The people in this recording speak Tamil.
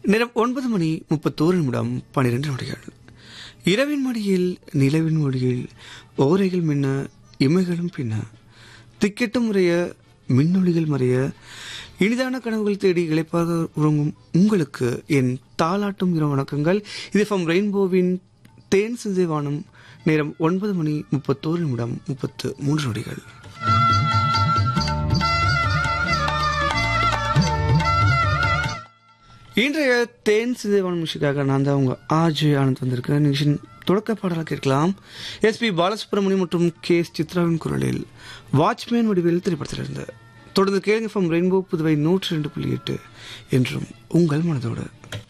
நேரம் ஒன்பது மணி முப்பத்தோரு நிமிடம் பன்னிரெண்டு நொடிகள் இரவின் மடியில் நிலவின் மொழியில் ஓரைகள் மின்ன இமைகளும் பின்ன திக்கெட்டும் முறைய மின்னொளிகள் மறைய இனிதான கனவுகள் தேடி இழைப்பாக உறங்கும் உங்களுக்கு என் தாளாட்டும் இரவு வணக்கங்கள் இது ஃப்ரம் ரெயின்போவின் தேன் சிந்தைவானம் நேரம் ஒன்பது மணி முப்பத்தோரு நிமிடம் முப்பத்து மூன்று நொடிகள் இன்றைய தேன் சிதைவான மிஷிக்காக நான் தான் உங்க ஆஜய் ஆனந்த் வந்திருக்கேன் நிகழ்ச்சியின் தொடக்க பாடலாக கேட்கலாம் எஸ்பி பாலசுப்ரமணியம் மற்றும் கே எஸ் சித்ராவின் குரலில் வாட்ச்மேன் வடிவில் திரைப்படத்திலிருந்து தொடர்ந்து கேளுங்க ஃப்ரம் ரெயின்போ புதுவை நூற்றி ரெண்டு புள்ளி எட்டு என்றும் உங்கள் மனதோடு